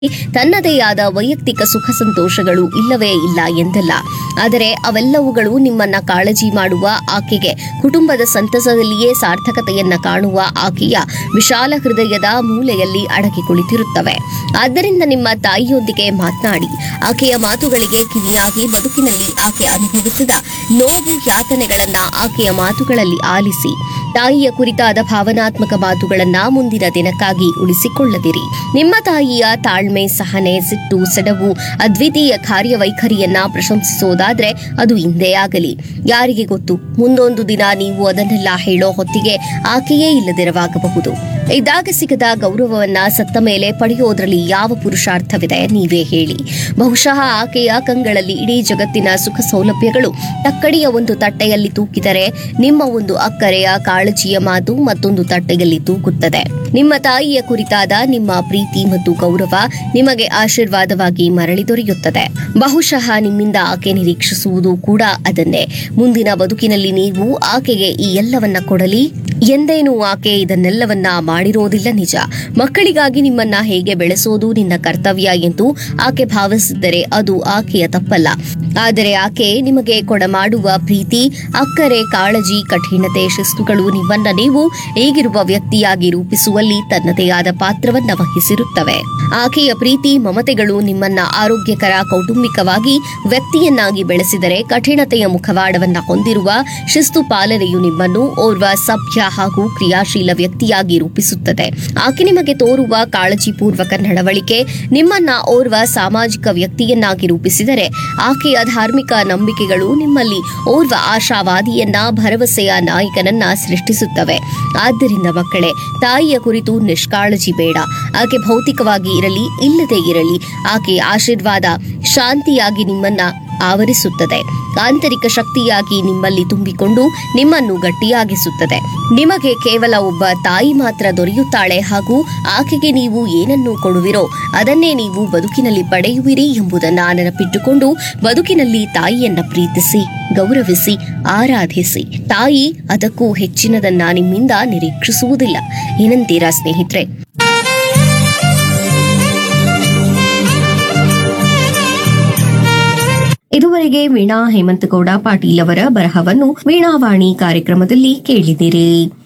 ತನ್ನದೇ ಆದ ವೈಯಕ್ತಿಕ ಸುಖ ಸಂತೋಷಗಳು ಇಲ್ಲವೇ ಇಲ್ಲ ಎಂದಲ್ಲ ಆದರೆ ಅವೆಲ್ಲವುಗಳು ನಿಮ್ಮನ್ನ ಕಾಳಜಿ ಮಾಡುವ ಆಕೆಗೆ ಕುಟುಂಬದ ಸಂತಸದಲ್ಲಿಯೇ ಸಾರ್ಥಕತೆಯನ್ನ ಕಾಣುವ ಆಕೆಯ ವಿಶಾಲ ಹೃದಯದ ಮೂಲೆಯಲ್ಲಿ ಅಡಗಿ ಕುಳಿತಿರುತ್ತವೆ ಆದ್ದರಿಂದ ನಿಮ್ಮ ತಾಯಿಯೊಂದಿಗೆ ಮಾತನಾಡಿ ಆಕೆಯ ಮಾತುಗಳಿಗೆ ಕಿವಿಯಾಗಿ ಬದುಕಿನಲ್ಲಿ ಆಕೆ ಅನುಭವಿಸಿದ ನೋವು ಯಾತನೆಗಳನ್ನ ಆಕೆಯ ಮಾತುಗಳಲ್ಲಿ ಆಲಿಸಿ ತಾಯಿಯ ಕುರಿತಾದ ಭಾವನಾತ್ಮಕ ಮಾತುಗಳನ್ನ ಮುಂದಿನ ದಿನಕ್ಕಾಗಿ ಉಳಿಸಿಕೊಳ್ಳದಿರಿ ನಿಮ್ಮ ತಾಯಿಯ ತಾಳ್ಮೆ ಸಹನೆ ಸಿಟ್ಟು ಸೆಡವು ಅದ್ವಿತೀಯ ಕಾರ್ಯವೈಖರಿಯನ್ನ ಪ್ರಶಂಸಿಸೋದಾದ್ರೆ ಅದು ಹಿಂದೆ ಆಗಲಿ ಯಾರಿಗೆ ಗೊತ್ತು ಮುಂದೊಂದು ದಿನ ನೀವು ಅದನ್ನೆಲ್ಲ ಹೇಳೋ ಹೊತ್ತಿಗೆ ಆಕೆಯೇ ಇಲ್ಲದಿರವಾಗಬಹುದು ಇದ್ದಾಗ ಸಿಗದ ಗೌರವವನ್ನ ಸತ್ತ ಮೇಲೆ ಪಡೆಯೋದ್ರಲ್ಲಿ ಯಾವ ಪುರುಷಾರ್ಥವಿದೆ ನೀವೇ ಹೇಳಿ ಬಹುಶಃ ಆಕೆಯ ಕಂಗಳಲ್ಲಿ ಇಡೀ ಜಗತ್ತಿನ ಸುಖ ಸೌಲಭ್ಯಗಳು ತಕ್ಕಡಿಯ ಒಂದು ತಟ್ಟೆಯಲ್ಲಿ ತೂಕಿದರೆ ನಿಮ್ಮ ಒಂದು ಅಕ್ಕರೆಯ ಕಾಳಜಿಯ ಮಾತು ಮತ್ತೊಂದು ತಟ್ಟೆಯಲ್ಲಿ ತೂಗುತ್ತದೆ ನಿಮ್ಮ ತಾಯಿಯ ಕುರಿತಾದ ನಿಮ್ಮ ಪ್ರೀತಿ ಮತ್ತು ಗೌರವ ನಿಮಗೆ ಆಶೀರ್ವಾದವಾಗಿ ಮರಳಿ ದೊರೆಯುತ್ತದೆ ಬಹುಶಃ ನಿಮ್ಮಿಂದ ಆಕೆ ನಿರೀಕ್ಷಿಸುವುದು ಕೂಡ ಅದನ್ನೇ ಮುಂದಿನ ಬದುಕಿನಲ್ಲಿ ನೀವು ಆಕೆಗೆ ಈ ಎಲ್ಲವನ್ನ ಕೊಡಲಿ ಎಂದೇನೂ ಆಕೆ ಇದನ್ನೆಲ್ಲವನ್ನ ಮಾಡಿರೋದಿಲ್ಲ ನಿಜ ಮಕ್ಕಳಿಗಾಗಿ ನಿಮ್ಮನ್ನ ಹೇಗೆ ಬೆಳೆಸೋದು ನಿನ್ನ ಕರ್ತವ್ಯ ಎಂದು ಆಕೆ ಭಾವಿಸಿದ್ದರೆ ಅದು ಆಕೆಯ ತಪ್ಪಲ್ಲ ಆದರೆ ಆಕೆ ನಿಮಗೆ ಕೊಡಮಾಡುವ ಪ್ರೀತಿ ಅಕ್ಕರೆ ಕಾಳಜಿ ಕಠಿಣತೆ ಶಿಸ್ತುಗಳು ನಿಮ್ಮನ್ನ ನೀವು ಈಗಿರುವ ವ್ಯಕ್ತಿಯಾಗಿ ರೂಪಿಸುವಲ್ಲಿ ತನ್ನದೇ ಆದ ಪಾತ್ರವನ್ನ ವಹಿಸಿರುತ್ತವೆ ಆಕೆಯ ಪ್ರೀತಿ ಮಮತೆಗಳು ನಿಮ್ಮನ್ನ ಆರೋಗ್ಯಕರ ಕೌಟುಂಬಿಕವಾಗಿ ವ್ಯಕ್ತಿಯನ್ನಾಗಿ ಬೆಳೆಸಿದರೆ ಕಠಿಣತೆಯ ಮುಖವಾಡವನ್ನ ಹೊಂದಿರುವ ಶಿಸ್ತು ಪಾಲನೆಯು ನಿಮ್ಮನ್ನು ಓರ್ವ ಸಭ್ಯ ಹಾಗೂ ಕ್ರಿಯಾಶೀಲ ವ್ಯಕ್ತಿಯಾಗಿ ರೂಪಿಸುತ್ತದೆ ಆಕೆ ನಿಮಗೆ ತೋರುವ ಕಾಳಜಿಪೂರ್ವಕ ನಡವಳಿಕೆ ನಿಮ್ಮನ್ನ ಓರ್ವ ಸಾಮಾಜಿಕ ವ್ಯಕ್ತಿಯನ್ನಾಗಿ ರೂಪಿಸಿದರೆ ಆಕೆಯ ಧಾರ್ಮಿಕ ನಂಬಿಕೆಗಳು ನಿಮ್ಮಲ್ಲಿ ಓರ್ವ ಆಶಾವಾದಿಯನ್ನ ಭರವಸೆಯ ನಾಯಕನನ್ನ ಸೃಷ್ಟಿಸುತ್ತವೆ ಆದ್ದರಿಂದ ಮಕ್ಕಳೇ ತಾಯಿಯ ಕುರಿತು ನಿಷ್ಕಾಳಜಿ ಬೇಡ ಆಕೆ ಭೌತಿಕವಾಗಿ ಇರಲಿ ಇಲ್ಲದೆ ಇರಲಿ ಆಕೆಯ ಆಶೀರ್ವಾದ ಶಾಂತಿಯಾಗಿ ನಿಮ್ಮನ್ನ ಆವರಿಸುತ್ತದೆ ಆಂತರಿಕ ಶಕ್ತಿಯಾಗಿ ನಿಮ್ಮಲ್ಲಿ ತುಂಬಿಕೊಂಡು ನಿಮ್ಮನ್ನು ಗಟ್ಟಿಯಾಗಿಸುತ್ತದೆ ನಿಮಗೆ ಕೇವಲ ಒಬ್ಬ ತಾಯಿ ಮಾತ್ರ ದೊರೆಯುತ್ತಾಳೆ ಹಾಗೂ ಆಕೆಗೆ ನೀವು ಏನನ್ನು ಕೊಡುವಿರೋ ಅದನ್ನೇ ನೀವು ಬದುಕಿನಲ್ಲಿ ಪಡೆಯುವಿರಿ ಎಂಬುದನ್ನ ನೆನಪಿಟ್ಟುಕೊಂಡು ಬದುಕಿನಲ್ಲಿ ತಾಯಿಯನ್ನ ಪ್ರೀತಿಸಿ ಗೌರವಿಸಿ ಆರಾಧಿಸಿ ತಾಯಿ ಅದಕ್ಕೂ ಹೆಚ್ಚಿನದನ್ನ ನಿಮ್ಮಿಂದ ನಿರೀಕ್ಷಿಸುವುದಿಲ್ಲ ಏನಂತೀರಾ ಸ್ನೇಹಿತರೆ ಇದುವರೆಗೆ ವೀಣಾ ಹೇಮಂತಗೌಡ ಪಾಟೀಲ್ ಅವರ ಬರಹವನ್ನು ವೀಣಾವಾಣಿ ಕಾರ್ಯಕ್ರಮದಲ್ಲಿ ಕೇಳಿದಿರಿ